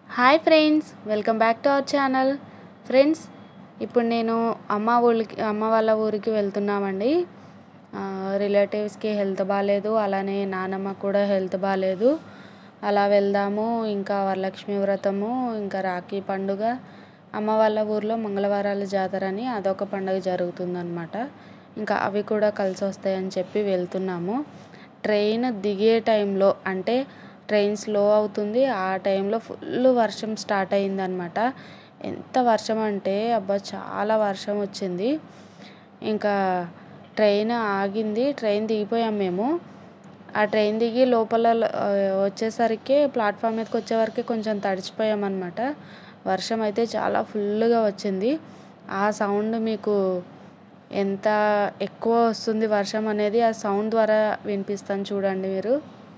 Hi friends welcome back to our channel friends ఇప్పుడు నేను అమ్మ ఊరికి అమ్మ వాళ్ళ ఊరికి వెళ్తున్నామండి రిలేటివ్స్కి హెల్త్ బాగాలేదు అలానే నానమ్మ కూడా హెల్త్ బాగాలేదు అలా వెళ్దాము ఇంకా వరలక్ష్మి వ్రతము ఇంకా రాఖీ పండుగ అమ్మ వాళ్ళ ఊర్లో మంగళవారాల జాతర అని అదొక పండుగ జరుగుతుందన్నమాట ఇంకా అవి కూడా కలిసి వస్తాయని చెప్పి వెళ్తున్నాము ట్రైన్ దిగే టైంలో అంటే ట్రైన్ స్లో అవుతుంది ఆ టైంలో ఫుల్ వర్షం స్టార్ట్ అయిందనమాట ఎంత వర్షం అంటే అబ్బా చాలా వర్షం వచ్చింది ఇంకా ట్రైన్ ఆగింది ట్రైన్ దిగిపోయాం మేము ఆ ట్రైన్ దిగి లోపల వచ్చేసరికి ప్లాట్ఫామ్ మీదకి వచ్చేవరకు కొంచెం తడిచిపోయాం అనమాట వర్షం అయితే చాలా ఫుల్గా వచ్చింది ఆ సౌండ్ మీకు ఎంత ఎక్కువ వస్తుంది వర్షం అనేది ఆ సౌండ్ ద్వారా వినిపిస్తాను చూడండి మీరు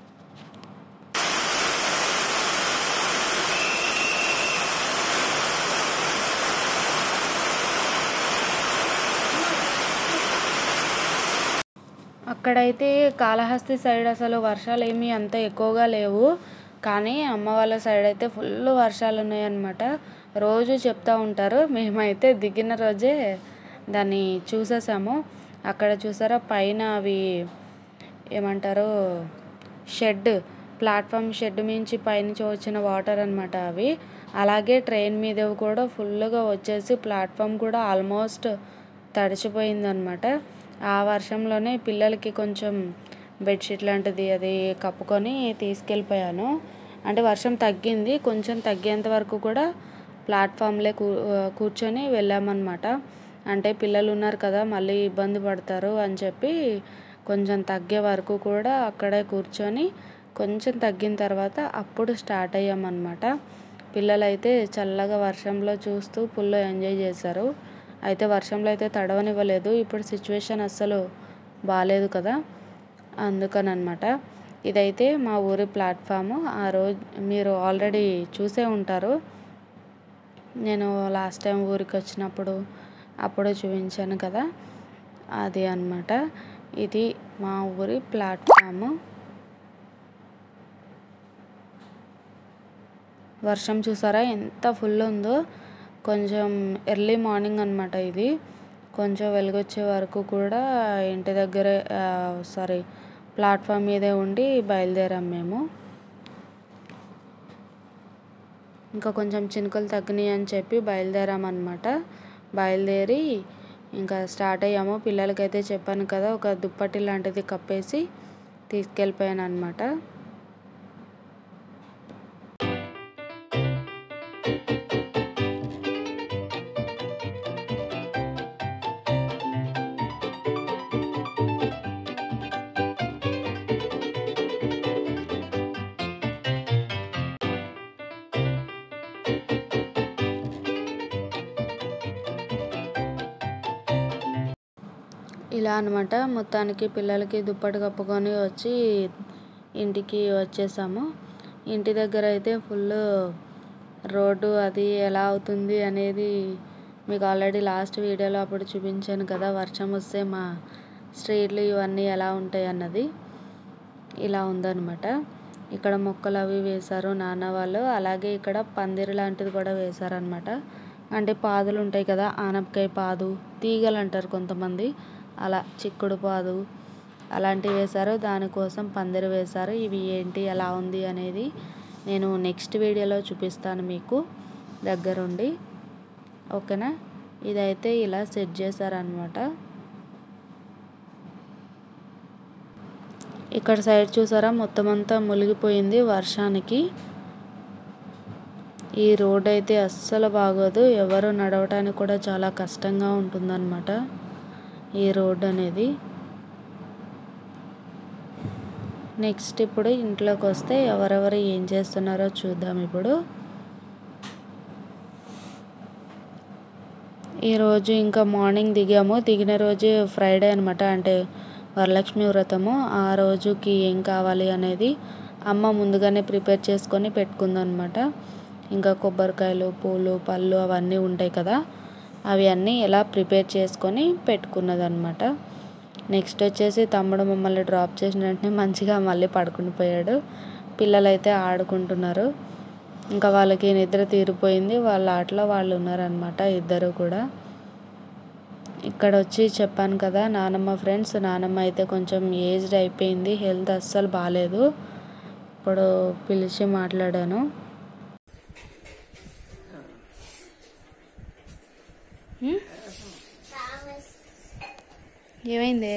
అక్కడైతే కాళహస్తి సైడ్ అసలు వర్షాలు ఏమీ అంత ఎక్కువగా లేవు కానీ అమ్మ వాళ్ళ సైడ్ అయితే ఫుల్ వర్షాలు ఉన్నాయన్నమాట రోజు చెప్తూ ఉంటారు మేమైతే దిగిన రోజే దాన్ని చూసేసాము అక్కడ చూసారా పైన అవి ఏమంటారు షెడ్ ప్లాట్ఫామ్ షెడ్ మించి పైనుంచి వచ్చిన వాటర్ అనమాట అవి అలాగే ట్రైన్ మీద కూడా ఫుల్గా వచ్చేసి ప్లాట్ఫామ్ కూడా ఆల్మోస్ట్ తడిచిపోయిందనమాట ఆ వర్షంలోనే పిల్లలకి కొంచెం బెడ్షీట్ లాంటిది అది కప్పుకొని తీసుకెళ్ళిపోయాను అంటే వర్షం తగ్గింది కొంచెం తగ్గేంత వరకు కూడా ప్లాట్ఫామ్లే కూ కూర్చొని వెళ్ళామన్నమాట అంటే పిల్లలు ఉన్నారు కదా మళ్ళీ ఇబ్బంది పడతారు అని చెప్పి కొంచెం తగ్గే వరకు కూడా అక్కడే కూర్చొని కొంచెం తగ్గిన తర్వాత అప్పుడు స్టార్ట్ అయ్యామన్నమాట పిల్లలైతే చల్లగా వర్షంలో చూస్తూ ఫుల్ ఎంజాయ్ చేశారు అయితే వర్షంలో అయితే తడవనివ్వలేదు ఇప్పుడు సిచ్యువేషన్ అస్సలు బాగాలేదు కదా అందుకని అనమాట ఇదైతే మా ఊరి ప్లాట్ఫాము ఆ రోజు మీరు ఆల్రెడీ చూసే ఉంటారు నేను లాస్ట్ టైం ఊరికి వచ్చినప్పుడు అప్పుడు చూపించాను కదా అది అనమాట ఇది మా ఊరి ప్లాట్ఫాము వర్షం చూసారా ఎంత ఫుల్ ఉందో కొంచెం ఎర్లీ మార్నింగ్ అనమాట ఇది కొంచెం వెలుగొచ్చే వరకు కూడా ఇంటి దగ్గరే సారీ ప్లాట్ఫామ్ మీదే ఉండి బయలుదేరాం మేము ఇంకా కొంచెం చినుకలు తగ్గినాయి అని చెప్పి బయలుదేరామన్నమాట బయలుదేరి ఇంకా స్టార్ట్ అయ్యాము పిల్లలకైతే చెప్పాను కదా ఒక దుప్పటి లాంటిది కప్పేసి తీసుకెళ్ళిపోయాను అనమాట ఇలా అనమాట మొత్తానికి పిల్లలకి దుప్పటి కప్పుకొని వచ్చి ఇంటికి వచ్చేసాము ఇంటి దగ్గర అయితే ఫుల్ రోడ్డు అది ఎలా అవుతుంది అనేది మీకు ఆల్రెడీ లాస్ట్ వీడియోలో అప్పుడు చూపించాను కదా వర్షం వస్తే మా స్ట్రీట్లు ఇవన్నీ ఎలా ఉంటాయి అన్నది ఇలా ఉందన్నమాట ఇక్కడ మొక్కలు అవి వేశారు నాన్న వాళ్ళు అలాగే ఇక్కడ పందిరి లాంటిది కూడా వేశారనమాట అంటే పాదులు ఉంటాయి కదా ఆనపకాయ పాదు తీగలు అంటారు కొంతమంది అలా చిక్కుడు పాదు అలాంటివి వేశారు దానికోసం పందిరి వేశారు ఇవి ఏంటి ఎలా ఉంది అనేది నేను నెక్స్ట్ వీడియోలో చూపిస్తాను మీకు దగ్గరుండి ఓకేనా ఇదైతే ఇలా సెట్ చేశారనమాట ఇక్కడ సైడ్ చూసారా మొత్తం అంతా మునిగిపోయింది వర్షానికి ఈ రోడ్ అయితే అస్సలు బాగోదు ఎవరు నడవటానికి కూడా చాలా కష్టంగా ఉంటుందన్నమాట ఈ రోడ్ అనేది నెక్స్ట్ ఇప్పుడు ఇంట్లోకి వస్తే ఎవరెవరు ఏం చేస్తున్నారో చూద్దాం ఇప్పుడు ఈరోజు ఇంకా మార్నింగ్ దిగాము దిగిన రోజు ఫ్రైడే అనమాట అంటే వరలక్ష్మి వ్రతము ఆ రోజుకి ఏం కావాలి అనేది అమ్మ ముందుగానే ప్రిపేర్ చేసుకొని పెట్టుకుందనమాట ఇంకా కొబ్బరికాయలు పూలు పళ్ళు అవన్నీ ఉంటాయి కదా అవి అన్నీ ఎలా ప్రిపేర్ చేసుకొని పెట్టుకున్నదనమాట నెక్స్ట్ వచ్చేసి తమ్ముడు మమ్మల్ని డ్రాప్ చేసిన వెంటనే మంచిగా మళ్ళీ పడుకుని పోయాడు పిల్లలైతే ఆడుకుంటున్నారు ఇంకా వాళ్ళకి నిద్ర తీరిపోయింది వాళ్ళ ఆటలో వాళ్ళు ఉన్నారనమాట ఇద్దరు కూడా ఇక్కడ వచ్చి చెప్పాను కదా నానమ్మ ఫ్రెండ్స్ నానమ్మ అయితే కొంచెం ఏజ్డ్ అయిపోయింది హెల్త్ అస్సలు బాగాలేదు ఇప్పుడు పిలిచి మాట్లాడాను ఉమ్? ఏమైంది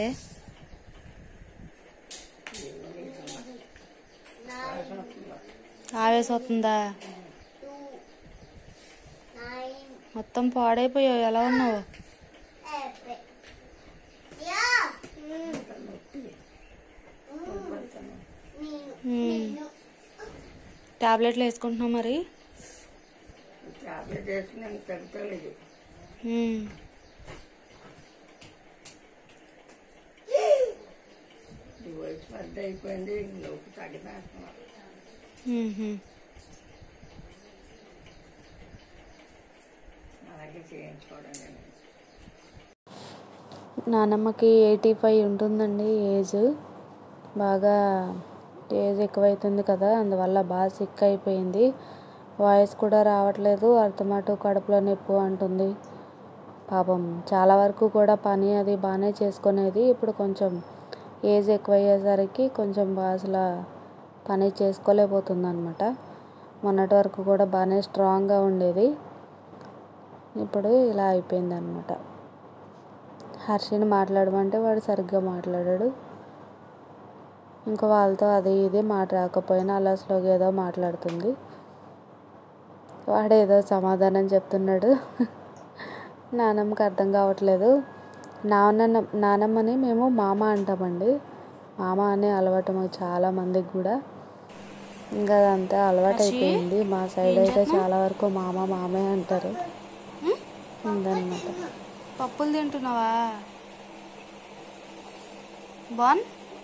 ఆవేశం వస్తుందా మొత్తం పాడైపోయావు ఎలా ఉన్నావు టాబ్లెట్లు వేసుకుంటున్నావు మరి టాబ్లెట్ వేసుకున్నాను తగ్గుతలేదు ఉమ్. ఈ వయసు పెద్ద అయిపోయింది లోపు తగ్గిపోతున్నారు ఉహు. అలాగే చేయించుకోవడం నేను నానమ్మకి ఎయిటీ ఫైవ్ ఉంటుందండి ఏజ్ బాగా ఏజ్ ఎక్కువైతుంది కదా అందువల్ల బాగా సిక్ అయిపోయింది వాయిస్ కూడా రావట్లేదు అర్థమాటు కడుపులో నొప్పి అంటుంది పాపం చాలా వరకు కూడా పని అది బాగానే చేసుకునేది ఇప్పుడు కొంచెం ఏజ్ ఎక్కువయ్యేసరికి కొంచెం బాగా అసలు పని చేసుకోలేకపోతుంది అనమాట మొన్నటి వరకు కూడా బాగానే స్ట్రాంగ్గా ఉండేది ఇప్పుడు ఇలా అయిపోయింది అనమాట హర్షిని మాట్లాడమంటే వాడు సరిగ్గా మాట్లాడాడు ఇంకా వాళ్ళతో అది ఇది మాట రాకపోయినా అలా స్లోగా ఏదో మాట్లాడుతుంది వాడు ఏదో సమాధానం చెప్తున్నాడు నానమ్మకి అర్థం కావట్లేదు నాన్న నానమ్మని మేము మామ అంటామండి మామ అనే అలవాటు మాకు చాలా మందికి కూడా ఇంకా అదంతా అలవాటు అయిపోయింది మా సైడ్ అయితే చాలా వరకు మామ మామే అంటారు ఉందన్నమాట పప్పులు తింటున్నావా బాన్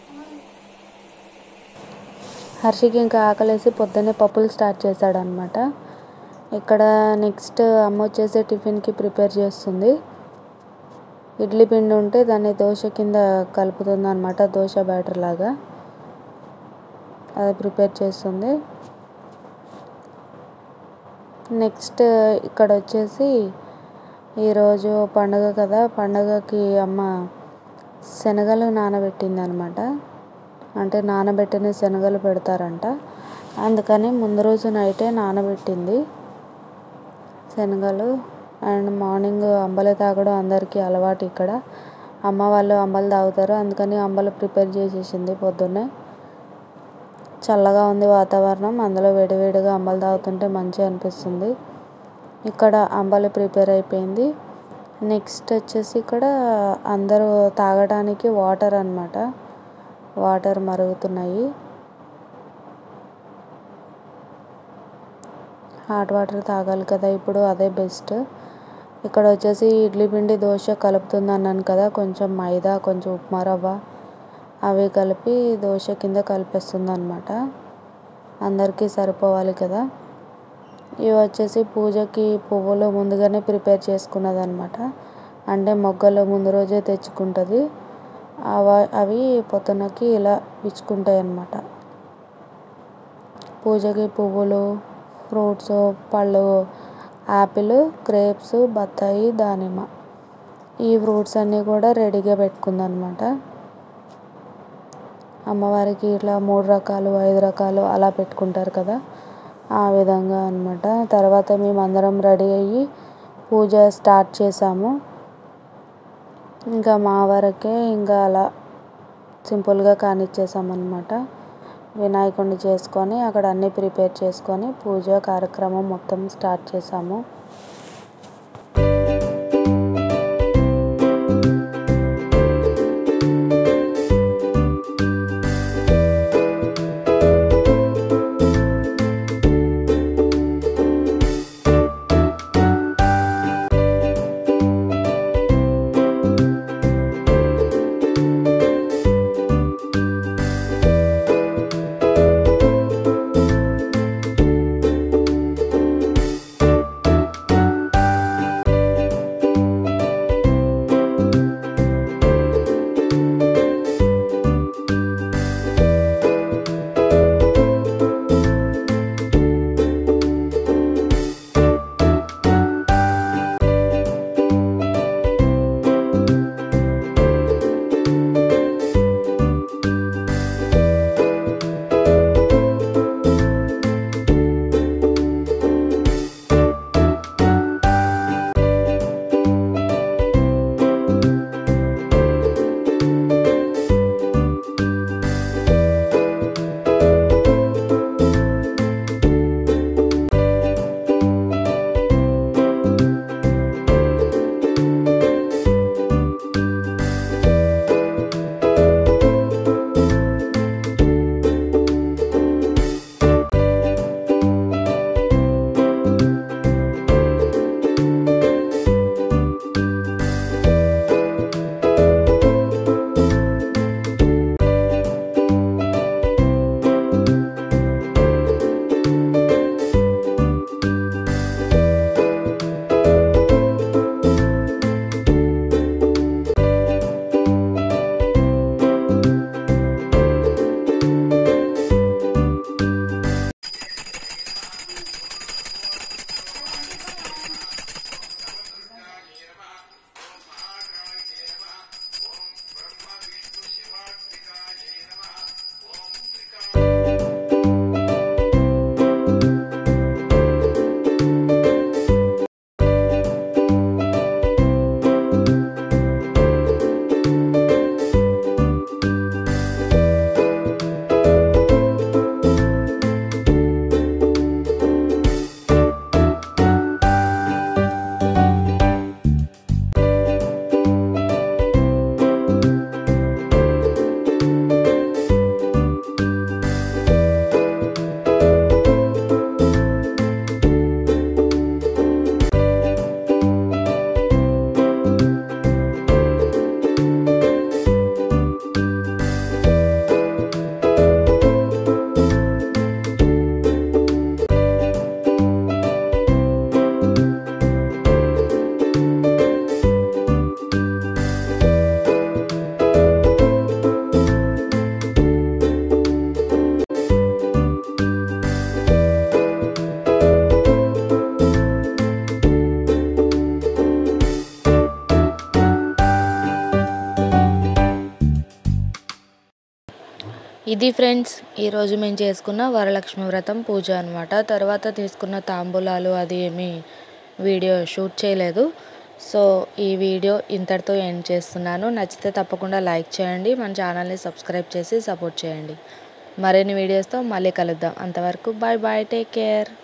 హర్షికి ఇంకా ఆకలేసి పొద్దున్నే పప్పులు స్టార్ట్ చేశాడనమాట ఇక్కడ నెక్స్ట్ అమ్మ వచ్చేసి టిఫిన్కి ప్రిపేర్ చేస్తుంది ఇడ్లీ పిండి ఉంటే దాన్ని దోశ కింద కలుపుతుంది అనమాట దోశ బ్యాటర్ లాగా అది ప్రిపేర్ చేస్తుంది నెక్స్ట్ ఇక్కడ వచ్చేసి ఈరోజు పండగ కదా పండగకి అమ్మ శనగలు నానబెట్టింది అనమాట అంటే నానబెట్టిన శనగలు పెడతారంట అందుకని ముందు రోజు నైటే నానబెట్టింది శనగలు అండ్ మార్నింగ్ అంబలి తాగడం అందరికీ అలవాటు ఇక్కడ అమ్మ వాళ్ళు అంబలి తాగుతారు అందుకని అంబలి ప్రిపేర్ చేసేసింది పొద్దున్నే చల్లగా ఉంది వాతావరణం అందులో వేడివేడిగా అంబలి తాగుతుంటే మంచిగా అనిపిస్తుంది ఇక్కడ అంబలి ప్రిపేర్ అయిపోయింది నెక్స్ట్ వచ్చేసి ఇక్కడ అందరూ తాగడానికి వాటర్ అన్నమాట వాటర్ మరుగుతున్నాయి హాట్ వాటర్ తాగాలి కదా ఇప్పుడు అదే బెస్ట్ ఇక్కడ వచ్చేసి ఇడ్లీ పిండి దోశ కలుపుతుంది అన్నాను కదా కొంచెం మైదా కొంచెం ఉప్మా రవ్వ అవి కలిపి దోశ కింద కలిపేస్తుంది అనమాట అందరికీ సరిపోవాలి కదా ఇవి వచ్చేసి పూజకి పువ్వులు ముందుగానే ప్రిపేర్ చేసుకున్నది అనమాట అంటే మొగ్గలు ముందు రోజే తెచ్చుకుంటుంది అవ అవి పొద్దునకి ఇలా విచ్చుకుంటాయి అన్నమాట పూజకి పువ్వులు ఫ్రూట్స్ పళ్ళు యాపిల్ గ్రేప్స్ బత్తాయి దానిమ్మ ఈ ఫ్రూట్స్ అన్నీ కూడా రెడీగా పెట్టుకుందనమాట అమ్మవారికి ఇట్లా మూడు రకాలు ఐదు రకాలు అలా పెట్టుకుంటారు కదా ఆ విధంగా అనమాట తర్వాత మేము అందరం రెడీ అయ్యి పూజ స్టార్ట్ చేసాము ఇంకా మా వరకే ఇంకా అలా సింపుల్గా కానిచ్చేసామన్నమాట వినాయకుడిని చేసుకొని అక్కడ అన్నీ ప్రిపేర్ చేసుకొని పూజ కార్యక్రమం మొత్తం స్టార్ట్ చేసాము ఇది ఫ్రెండ్స్ ఈరోజు మేము చేసుకున్న వరలక్ష్మి వ్రతం పూజ అనమాట తర్వాత తీసుకున్న తాంబూలాలు అది ఏమీ వీడియో షూట్ చేయలేదు సో ఈ వీడియో ఇంతటితో ఎండ్ చేస్తున్నాను నచ్చితే తప్పకుండా లైక్ చేయండి మన ఛానల్ని సబ్స్క్రైబ్ చేసి సపోర్ట్ చేయండి మరిన్ని వీడియోస్తో మళ్ళీ కలుద్దాం అంతవరకు బాయ్ బాయ్ టేక్ కేర్